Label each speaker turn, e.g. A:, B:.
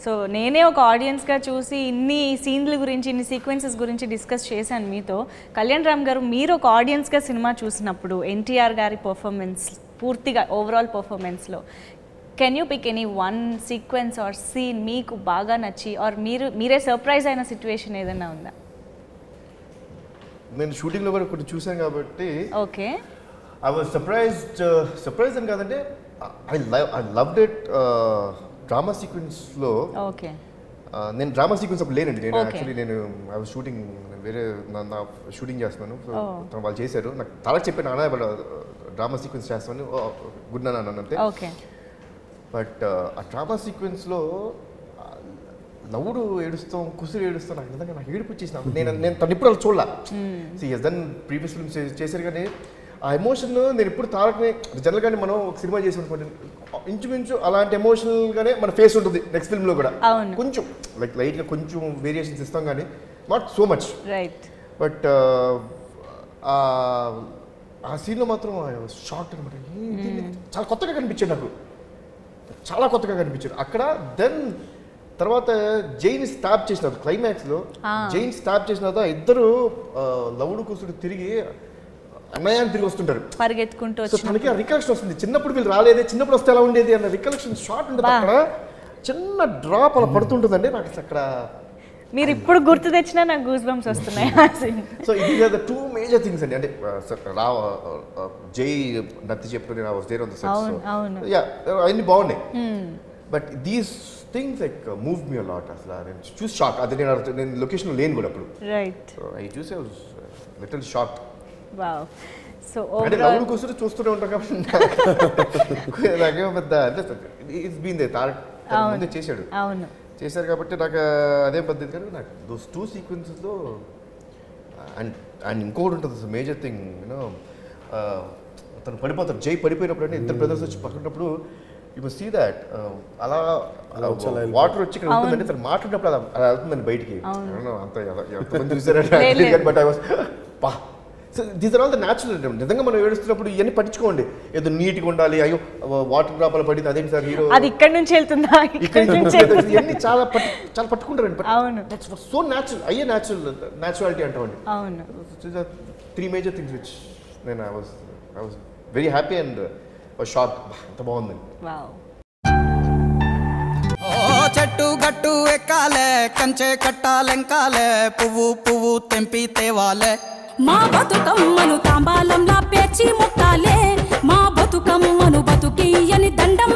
A: So నేనే ఒక ఆడియన్స్గా చూసి ఇన్ని సీన్ల గురించి ఇన్ని సీక్వెన్సెస్ గురించి డిస్కస్ చేశాను మీతో కళ్యాణ్ రామ్ గారు మీరు ఒక ఆడియన్స్గా సినిమా చూసినప్పుడు ఎన్టీఆర్ గారి పర్ఫార్మెన్స్ పూర్తిగా ఓవరాల్ పర్ఫార్మెన్స్లో can you pick any one sequence or scene మీకు బాగా నచ్చి ఆర్ మీరు మీరే సర్ప్రైజ్ అయిన సిచ్యువేషన్ ఏదైనా ఉందా
B: నేను షూటింగ్లో కూడా కొన్ని చూశాను కాబట్టి
A: okay
B: I was surprised surprise అని కాదంటే I love I loved it drama సీక్వెన్స్లో
A: ఓకే
B: నేను డ్రామా సీక్వెన్స్ అప్పుడు లేనండి నేను
A: Okay.
B: యాక్చువల్లీ నేను ఐ వాజ్ షూటింగ్ వేరే నా నా షూటింగ్ చేస్తున్నాను సో
A: Oh.
B: తను వాళ్ళు చేశారు నాకు తలకు చెప్పాను నాన్న ఇప్పుడు డ్రామా సీక్వెన్స్ చేస్తామని గుడ్ నాన్న అన్నాను అంతే
A: ఓకే
B: బట్ ఆ డ్రామా సీక్వెన్స్లో నవ్వుడు ఏడుస్తాం కుసురు ఏడుస్తాం నాకు నిజంగా నాకు ఏడుపు వచ్చేసిన నేను నేను తను ఇప్పుడు అలా చూడలా see as than previous films చేశారు కానీ ఆ ఎమోషన్ నేను ఎప్పుడు తారకనే జనరల్గానే మనం ఒక సినిమా చేసి అనుకోండి ఇంచుమించు అలాంటి ఎమోషనల్గానే మన ఫేస్ ఉంటుంది నెక్స్ట్ ఫిల్మ్లో కూడా
A: అవును.
B: కొంచెం లైక్ లైట్గా కొంచెం వేరియేషన్స్ ఇస్తాం కానీ not so much
A: right
B: but ఆ సీన్లో మాత్రం షాక్ అనమాట చాలా కొత్తగా కనిపించాడు నాకు చాలా కొత్తగా కనిపించాడు అక్కడ దెన్ తర్వాత జైన్ స్టాప్ చేసిన తర్వాత క్లైమాక్స్లో జైన్ స్టాప్ చేసిన తర్వాత ఇద్దరు ఆ, లవుడు కూసుడు తిరిగి అన్నయాన్ని తిరిగి వస్తుంటారు
A: పరిగెత్తుకుంటూ
B: సో
A: వచ్చి
B: తనకి ఆ రికలెక్షన్ వస్తుంది చిన్నప్పుడు వీళ్ళు రాలేదే చిన్నప్పుడు వస్తే ఎలా ఉండేది అన్న రికలెక్షన్ షార్ట్ ఉంటుంది
A: బా.
B: అక్కడ చిన్న డ్రాప్ అలా పడుతుంటుందండి నాకు అసలు అక్కడ
A: మీరు ఇప్పుడు గుర్తు తెచ్చినా నాకు గూస్ బంప్స్ వస్తున్నాయి ఆ scene.
B: సో ఇది ద టూ మేజర్ థింగ్స్ అండి అంటే uh, sir, రా uh, జై నత్తి చెప్పు నేను వాస్ దేర్ ఆన్ ద
A: అవును, అవును.
B: యా అవన్నీ బాగున్నాయి but these things like move me lot అసలు నేను చూసి షాక్ అది నేను అర్థం- నేను లొకేషన్ లేను కూడా అప్పుడు
A: రైట్
B: సో ఐ చూసే లిటిల్ షాక్
A: వావ్ సో
B: అంటే
A: ఓవరాల్
B: నవ్వులు కూర్చొని చూస్తూనే ఉంటాం కాబట్టి నాకు- నాకేమో పెద్ద అంటే ఇట్స్ బీన్ దే తారక్ తన
A: అవును.
B: ముందే చేశాడు
A: అవును
B: చేశారు కాబట్టి నాకు అదే పద్ధతి కానీ నాకు దోస్ టూ సీక్వెన్సెస్లో అండ్ అండ్ ఇంకొకటి ఉంటుంది మేజర్ థింగ్ యూనో తను పడిపోతారు జై పడిపోయినప్పుడు అంటే ఇద్దరు బ్రదర్స్ వచ్చి పక్కనప్పుడు యూ మస్ట్ సీ దాట్ అలా వాటర్ వచ్చి ఇక్కడ ఉంటుందంటే తను మాట్లాడినప్పుడు అలా అలా వెళ్తుందండి బయటికి I don't know, అంత ఎవ- ఎంతమంది
A: లేదు,
B: చూసారంటే
A: లేదు.
B: బట్ ఐ వాస్ పా so these are all the natural నిజంగా మనం ఏడుస్తున్నప్పుడు ఇవన్నీ పట్టించుకోండి ఏదో నీట్గా ఉండాలి అయ్యో వాటర్ డ్రాపాలు పడింది అదేంటి సార్ హీరో
A: అది ఇక్కడ నుంచి వెళ్తుందా
B: ఇక్కడ
A: ఇక్కడ నుంచి వెళ్తుందా?
B: ఇవన్నీ చాలా పట్టు చాలా పట్టుకుంటారండి
A: అవును.
B: సో న్యాచురల్ అయ్యే న్యాచురల్ న్యాచురాలిటీ అంటామండి
A: అవును
B: త్రీ మేజర్ థింగ్స్ విచ్ నేను I was I was very happy and shock ఎంత బాగుందండి
A: వావ్
C: ఓ చెట్టు గట్టు ఎక్కాలే కంచె కట్టాలెంకాలే పువ్వు పువ్వు తెంపి తేవాలే
D: మా బతుకమ్మను తాంబాలంలా పేర్చి మొక్కాలే మా బతుకమ్మను బతుకియని దండం